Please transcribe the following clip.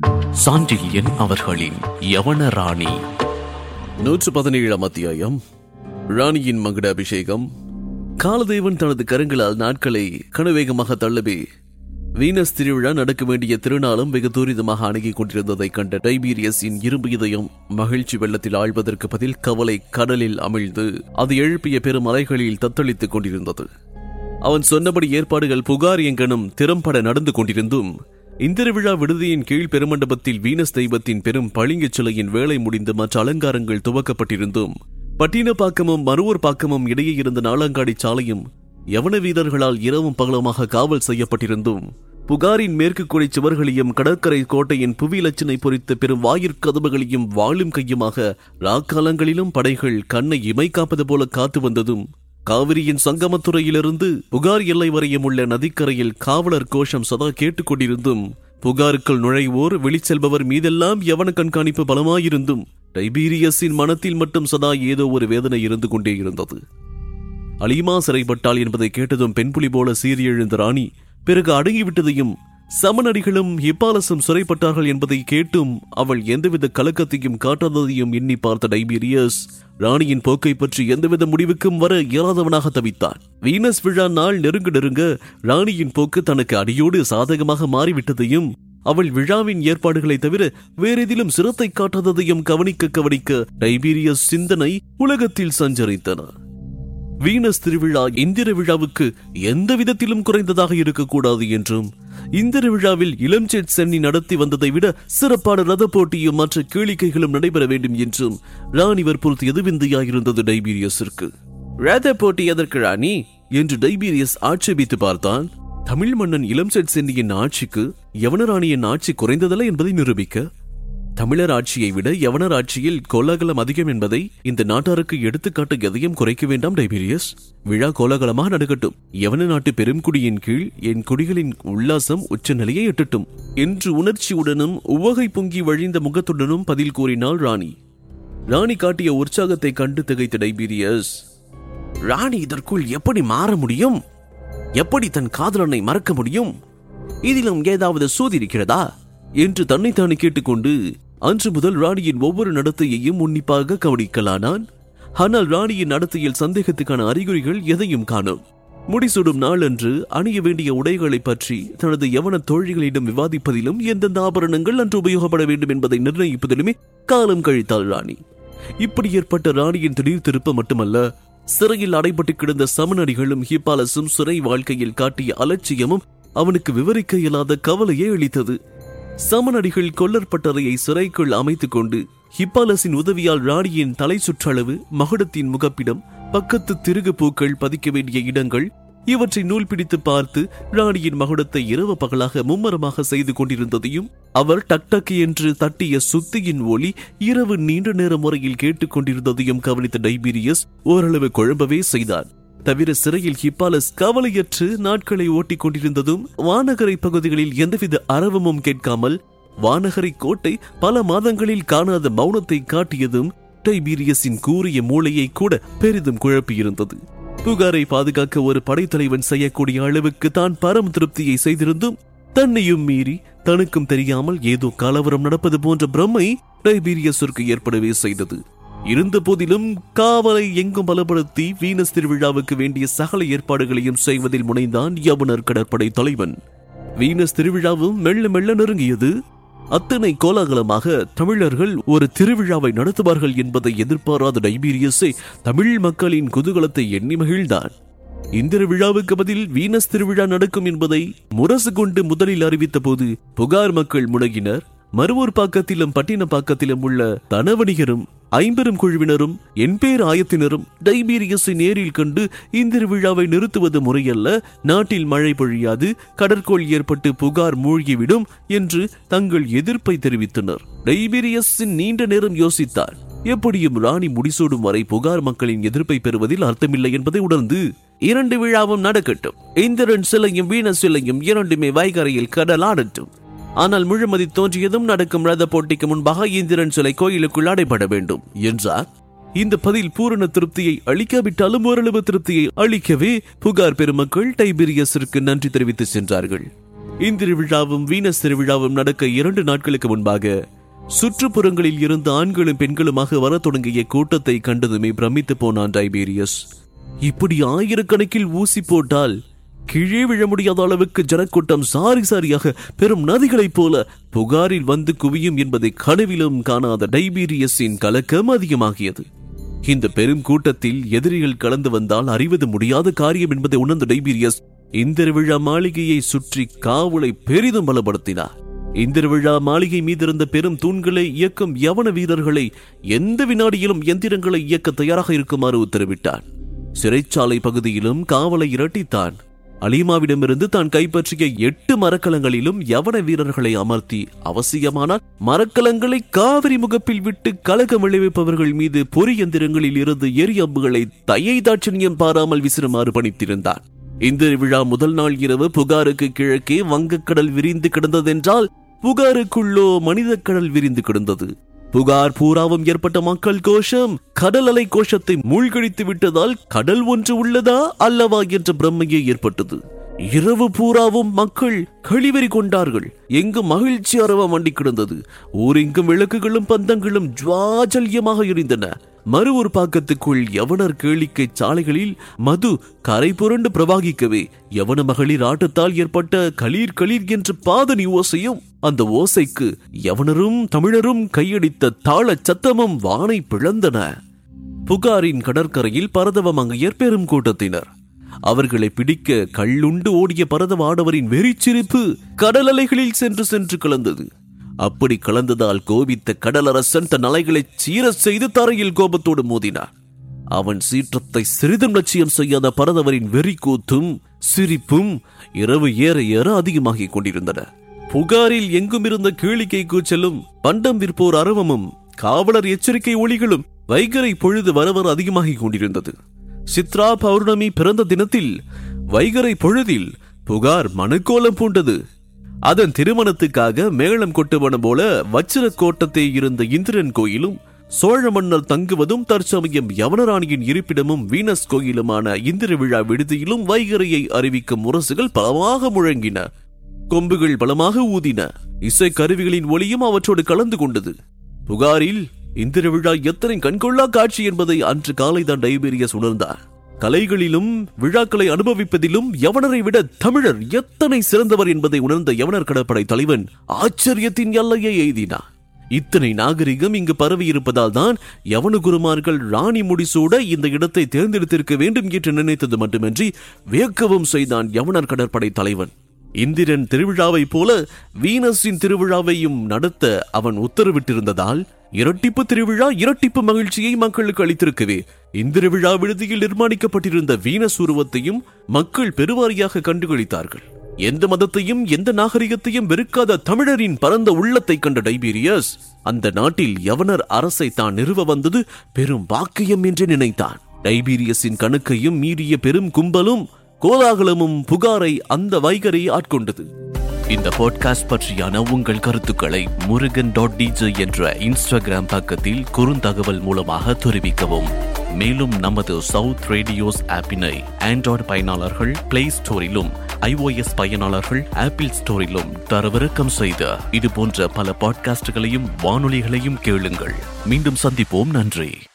சாண்டில்யன் அவர்களின் யவன ராணி நூற்று பதினேழாம் அத்தியாயம் ராணியின் மகுட அபிஷேகம் காலதேவன் தனது கரங்களால் நாட்களை கனவேகமாக தள்ளவே வீனஸ் திருவிழா நடக்க வேண்டிய திருநாளும் வெகு துரிதமாக அணுகிக் கொண்டிருந்ததைக் கண்ட டைபீரியஸின் இரும்பு இதயம் மகிழ்ச்சி வெள்ளத்தில் ஆழ்வதற்கு பதில் கவலை கடலில் அமிழ்ந்து அது எழுப்பிய பெரும் அலைகளில் தத்தளித்துக் கொண்டிருந்தது அவன் சொன்னபடி ஏற்பாடுகள் புகார் எங்கனும் திறம்பட நடந்து கொண்டிருந்தும் இந்திர விழா விடுதியின் கீழ் பெருமண்டபத்தில் வீனஸ் தெய்வத்தின் பெரும் பளிங்குச் சிலையின் வேலை முடிந்து மற்ற அலங்காரங்கள் துவக்கப்பட்டிருந்தும் பட்டினப்பாக்கமும் மருவூர் பாக்கமும் இடையே இருந்த நாளங்காடி சாலையும் யவன வீரர்களால் இரவும் பகலுமாக காவல் செய்யப்பட்டிருந்தும் புகாரின் மேற்கு கொடி சுவர்களையும் கடற்கரை கோட்டையின் புவிலட்சணை பொறித்த பெரும் வாயிற்கதவுகளையும் வாளும் கையுமாக ராக்காலங்களிலும் படைகள் கண்ணை இமை காப்பது போல காத்து வந்ததும் காவிரியின் சங்கமத்துறையிலிருந்து புகார் எல்லை வரையும் உள்ள நதிக்கரையில் காவலர் கோஷம் சதா கேட்டுக்கொண்டிருந்தும் புகாருக்குள் நுழைவோர் வெளிச்செல்பவர் மீதெல்லாம் யவன கண்காணிப்பு பலமாயிருந்தும் டைபீரியஸின் மனத்தில் மட்டும் சதா ஏதோ ஒரு வேதனை இருந்து கொண்டே இருந்தது அலிமா சிறைப்பட்டாள் என்பதை கேட்டதும் பெண்புலி போல சீறி எழுந்த ராணி பிறகு அடங்கிவிட்டதையும் சமநடிகளும் ஹிப்பாலசும் சிறைப்பட்டார்கள் என்பதை கேட்டும் அவள் எந்தவித கலக்கத்தையும் காட்டாததையும் எண்ணி பார்த்த டைபீரியஸ் ராணியின் போக்கை பற்றி எந்தவித முடிவுக்கும் வர இயலாதவனாக தவித்தான் வீனஸ் விழா நாள் நெருங்க நெருங்க ராணியின் போக்கு தனக்கு அடியோடு சாதகமாக மாறிவிட்டதையும் அவள் விழாவின் ஏற்பாடுகளை தவிர வேறெதிலும் சிரத்தை காட்டாததையும் கவனிக்க கவனிக்க டைபீரியஸ் சிந்தனை உலகத்தில் சஞ்சரித்தன வீனஸ் திருவிழா இந்திர விழாவுக்கு எந்த விதத்திலும் குறைந்ததாக இருக்கக்கூடாது என்றும் இந்திர விழாவில் இளம்செட் சென்னி நடத்தி வந்ததை விட சிறப்பான ரத போட்டியும் மற்ற கேளிக்கைகளும் நடைபெற வேண்டும் என்றும் ராணி வற்புறுத்தியது விந்தையாயிருந்தது டைபீரியஸிற்கு ரத போட்டி எதற்கு ராணி என்று டைபீரியஸ் ஆட்சேபித்து பார்த்தான் தமிழ் மன்னன் இளம்செட் சென்னியின் ஆட்சிக்கு யவனராணியின் ஆட்சி குறைந்ததல்ல என்பதை நிரூபிக்க தமிழர் ஆட்சியை விட யவனர் ஆட்சியில் கோலாகலம் அதிகம் என்பதை இந்த நாட்டாருக்கு எடுத்துக்காட்ட எதையும் குறைக்க வேண்டாம் டைபீரியஸ் விழா கோலாகலமாக நடக்கட்டும் யவன நாட்டு பெருங்குடியின் கீழ் என் குடிகளின் உல்லாசம் உச்ச நிலையை எட்டட்டும் என்று உணர்ச்சியுடனும் உவகை பொங்கி வழிந்த முகத்துடனும் பதில் கூறினாள் ராணி ராணி காட்டிய உற்சாகத்தை கண்டு திகைத்த டைபீரியஸ் ராணி இதற்குள் எப்படி மாற முடியும் எப்படி தன் காதலனை மறக்க முடியும் இதிலும் ஏதாவது சூதி இருக்கிறதா என்று தன்னைத்தானே கேட்டுக்கொண்டு அன்று முதல் ராணியின் ஒவ்வொரு நடத்தையையும் உன்னிப்பாக கவனிக்கலானான் ஆனால் ராணியின் நடத்தையில் சந்தேகத்துக்கான அறிகுறிகள் எதையும் காணும் முடிசூடும் நாள் அன்று அணிய வேண்டிய உடைகளை பற்றி தனது யவன தோழிகளிடம் விவாதிப்பதிலும் எந்தெந்த ஆபரணங்கள் அன்று உபயோகப்பட வேண்டும் என்பதை நிர்ணயிப்பதிலுமே காலம் கழித்தாள் ராணி இப்படி ஏற்பட்ட ராணியின் திடீர் திருப்பம் மட்டுமல்ல சிறையில் அடைபட்டு கிடந்த சமநடிகளும் ஹிப்பாலசும் சிறை வாழ்க்கையில் காட்டிய அலட்சியமும் அவனுக்கு விவரிக்க இயலாத கவலையை அளித்தது சமநடிகள் கொல்லற்பட்டறையை சிறைக்குள் அமைத்துக் கொண்டு ஹிப்பாலஸின் உதவியால் ராணியின் தலை சுற்றளவு மகுடத்தின் முகப்பிடம் பக்கத்து திருகு பூக்கள் பதிக்க வேண்டிய இடங்கள் இவற்றை நூல் பிடித்து பார்த்து ராணியின் மகுடத்தை இரவு பகலாக மும்மரமாக செய்து கொண்டிருந்ததையும் அவர் டக் டக் என்று தட்டிய சுத்தியின் ஒளி இரவு நீண்ட நேர முறையில் கேட்டுக்கொண்டிருந்ததையும் கவனித்த டைபீரியஸ் ஓரளவு குழம்பவே செய்தான் தவிர சிறையில் ஹிப்பாலஸ் கவலையற்று நாட்களை ஓட்டிக் கொண்டிருந்ததும் வானகரை பகுதிகளில் எந்தவித அரவமும் கேட்காமல் வானகரை கோட்டை பல மாதங்களில் காணாத மௌனத்தை காட்டியதும் டைபீரியஸின் கூறிய மூளையை கூட பெரிதும் குழப்பியிருந்தது புகாரை பாதுகாக்க ஒரு படைத்தலைவன் செய்யக்கூடிய அளவுக்கு தான் பரம் திருப்தியை செய்திருந்தும் தன்னையும் மீறி தனக்கும் தெரியாமல் ஏதோ கலவரம் நடப்பது போன்ற பிரம்மை டைபீரியஸிற்கு ஏற்படவே செய்தது இருந்த போதிலும் காவலை எங்கும் பலப்படுத்தி வீனஸ் திருவிழாவுக்கு வேண்டிய சகல ஏற்பாடுகளையும் செய்வதில் முனைந்தான் யவனர் கடற்படை தலைவன் வீனஸ் திருவிழாவும் மெல்ல மெல்ல நெருங்கியது அத்தனை கோலாகலமாக தமிழர்கள் ஒரு திருவிழாவை நடத்துவார்கள் என்பதை எதிர்பாராத டைபீரியஸை தமிழ் மக்களின் குதூகலத்தை எண்ணி மகிழ்ந்தான் இந்திர விழாவுக்கு பதில் வீனஸ் திருவிழா நடக்கும் என்பதை முரசு கொண்டு முதலில் அறிவித்த போது புகார் மக்கள் முடங்கினர் மறுவூர் பாக்கத்திலும் பட்டின பாக்கத்திலும் உள்ள தனவணிகரும் ஐம்பெரும் குழுவினரும் என்பேர் ஆயத்தினரும் டைபீரியஸை நேரில் கண்டு இந்திர விழாவை நிறுத்துவது முறையல்ல நாட்டில் மழை பொழியாது கடற்கோள் ஏற்பட்டு புகார் மூழ்கிவிடும் என்று தங்கள் எதிர்ப்பை தெரிவித்தனர் டைபீரியஸின் நீண்ட நேரம் யோசித்தார் எப்படியும் ராணி முடிசூடும் வரை புகார் மக்களின் எதிர்ப்பை பெறுவதில் அர்த்தமில்லை என்பதை உணர்ந்து இரண்டு விழாவும் நடக்கட்டும் இந்திரன் சிலையும் வீண சிலையும் இரண்டுமே வைகரையில் கடலாடட்டும் ஆனால் முழுமதி தோன்றியதும் நடக்கும் ரத போட்டிக்கு முன்பாக இந்திரன் சிலை கோயிலுக்குள் அடைபட வேண்டும் என்றார் இந்த பதில் பூரண திருப்தியை அளிக்காவிட்டாலும் ஓரளவு திருப்தியை அளிக்கவே புகார் பெருமக்கள் டைபீரியஸிற்கு நன்றி தெரிவித்து சென்றார்கள் இந்திர விழாவும் வீனஸ் திருவிழாவும் நடக்க இரண்டு நாட்களுக்கு முன்பாக சுற்றுப்புறங்களில் இருந்து ஆண்களும் பெண்களுமாக வரத் தொடங்கிய கூட்டத்தை கண்டதுமே பிரமித்து போனான் டைபீரியஸ் இப்படி ஆயிரக்கணக்கில் ஊசி போட்டால் கீழே விழ முடியாத அளவுக்கு ஜனக்கூட்டம் சாரி சாரியாக பெரும் நதிகளைப் போல புகாரில் வந்து குவியும் என்பதை கனவிலும் காணாத டைபீரியஸின் கலக்கம் அதிகமாகியது இந்த பெரும் கூட்டத்தில் எதிரிகள் கலந்து வந்தால் அறிவது முடியாத காரியம் என்பதை உணர்ந்த டைபீரியஸ் இந்திர விழா மாளிகையை சுற்றி காவலை பெரிதும் பலப்படுத்தினார் இந்திர விழா மாளிகை மீதிருந்த பெரும் தூண்களை இயக்கும் யவன வீரர்களை எந்த வினாடியிலும் எந்திரங்களை இயக்க தயாராக இருக்குமாறு உத்தரவிட்டான் சிறைச்சாலை பகுதியிலும் காவலை இரட்டித்தான் அலீமாவிடமிருந்து தான் கைப்பற்றிய எட்டு மரக்கலங்களிலும் யவன வீரர்களை அமர்த்தி அவசியமானால் மரக்கலங்களை காவிரி முகப்பில் விட்டு கலகம் விளைவிப்பவர்கள் மீது பொறி எந்திரங்களில் இருந்து எரி அம்புகளை தயை தாட்சணியம் பாராமல் விசிறுமாறு பணித்திருந்தான் இந்த விழா முதல் நாள் இரவு புகாருக்கு கிழக்கே வங்கக்கடல் விரிந்து கிடந்ததென்றால் புகாருக்குள்ளோ மனிதக்கடல் விரிந்து கிடந்தது புகார் பூராவும் ஏற்பட்ட மக்கள் கோஷம் கடல் அலை கோஷத்தை மூழ்கடித்து விட்டதால் கடல் ஒன்று உள்ளதா அல்லவா என்ற பிரம்மையே ஏற்பட்டது இரவு பூராவும் மக்கள் கழிவெறி கொண்டார்கள் எங்கு மகிழ்ச்சி அரவம் மண்டி கிடந்தது ஊரெங்கும் விளக்குகளும் பந்தங்களும் ஜுவாஜல்யமாக எரிந்தன மறு ஒரு பாக்கத்துக்குள் யவனர் கேளிக்கை சாலைகளில் மது கரை புரண்டு பிரவாகிக்கவே யவன மகளிர் ஆட்டத்தால் ஏற்பட்ட களீர் களீர் என்ற பாதனி ஓசையும் அந்த ஓசைக்கு யவனரும் தமிழரும் கையடித்த தாளச் சத்தமும் வானை பிளந்தன புகாரின் கடற்கரையில் பரதவ மங்கையர் பெரும் கூட்டத்தினர் அவர்களை பிடிக்க கள்ளுண்டு ஓடிய பரதவ ஆடவரின் வெறிச்சிரிப்பு கடல் அலைகளில் சென்று சென்று கலந்தது அப்படி கலந்ததால் கோபித்த கடலரசன் தன் அலைகளை சீரச் செய்து தரையில் கோபத்தோடு மோதினான் அவன் சீற்றத்தை சிறிதும் லட்சியம் செய்யாத பரதவரின் வெறி கூத்தும் சிரிப்பும் இரவு ஏற ஏற அதிகமாகிக் கொண்டிருந்தன புகாரில் எங்கும் இருந்த கேளிக்கை கூச்சலும் பண்டம் விற்போர் அரவமும் காவலர் எச்சரிக்கை ஒளிகளும் வைகரை பொழுது வர வர அதிகமாகிக் கொண்டிருந்தது சித்ரா பௌர்ணமி பிறந்த தினத்தில் வைகரை பொழுதில் புகார் மனுக்கோலம் பூண்டது அதன் திருமணத்துக்காக மேளம் கொட்டுவன போல வச்சிர கோட்டத்தை இருந்த இந்திரன் கோயிலும் சோழ மன்னர் தங்குவதும் தற்சமயம் யவனராணியின் இருப்பிடமும் வீனஸ் கோயிலுமான இந்திர விழா விடுதியிலும் வைகரையை அறிவிக்கும் முரசுகள் பலமாக முழங்கின கொம்புகள் பலமாக ஊதின இசை கருவிகளின் ஒளியும் அவற்றோடு கலந்து கொண்டது புகாரில் இந்திர விழா எத்தனை கண்கொள்ளா காட்சி என்பதை அன்று காலைதான் டைபீரியஸ் உணர்ந்தார் கலைகளிலும் விழாக்களை அனுபவிப்பதிலும் யவனரை விட தமிழர் எத்தனை சிறந்தவர் என்பதை உணர்ந்த யவனர் கடற்படை தலைவன் ஆச்சரியத்தின் எல்லையை எய்தினார் இத்தனை நாகரிகம் இங்கு பரவி இருப்பதால் தான் யவன குருமார்கள் ராணி முடிசூட இந்த இடத்தை தேர்ந்தெடுத்திருக்க வேண்டும் என்று நினைத்தது மட்டுமின்றி வியக்கவும் செய்தான் யவனர் கடற்படை தலைவன் இந்திரன் திருவிழாவைப் போல வீனஸின் திருவிழாவையும் நடத்த அவன் உத்தரவிட்டிருந்ததால் இரட்டிப்பு திருவிழா இரட்டிப்பு மகிழ்ச்சியை மக்களுக்கு அளித்திருக்கவே இந்திர விழா விடுதியில் நிர்மாணிக்கப்பட்டிருந்த வீனஸ் உருவத்தையும் மக்கள் பெருவாரியாக கண்டுகளித்தார்கள் எந்த மதத்தையும் எந்த நாகரிகத்தையும் வெறுக்காத தமிழரின் பரந்த உள்ளத்தை கண்ட டைபீரியஸ் அந்த நாட்டில் யவனர் அரசை தான் நிறுவ வந்தது பெரும் பாக்கியம் என்று நினைத்தான் டைபீரியஸின் கணக்கையும் மீறிய பெரும் கும்பலும் கோலாகலமும் புகாரை அந்த வைகரை ஆட்கொண்டது இந்த பாட்காஸ்ட் பற்றியான உங்கள் கருத்துக்களை முருகன் டாட் டிஜே என்ற இன்ஸ்டாகிராம் பக்கத்தில் குறுந்தகவல் மூலமாக தெரிவிக்கவும் மேலும் நமது சவுத் ரேடியோஸ் ஆப்பினை ஆண்ட்ராய்டு பயனாளர்கள் பிளே ஸ்டோரிலும் iOS பயனாளர்கள் ஆப்பிள் ஸ்டோரிலும் தரவிறக்கம் செய்த இது போன்ற பல பாட்காஸ்டுகளையும் வானொலிகளையும் கேளுங்கள் மீண்டும் சந்திப்போம் நன்றி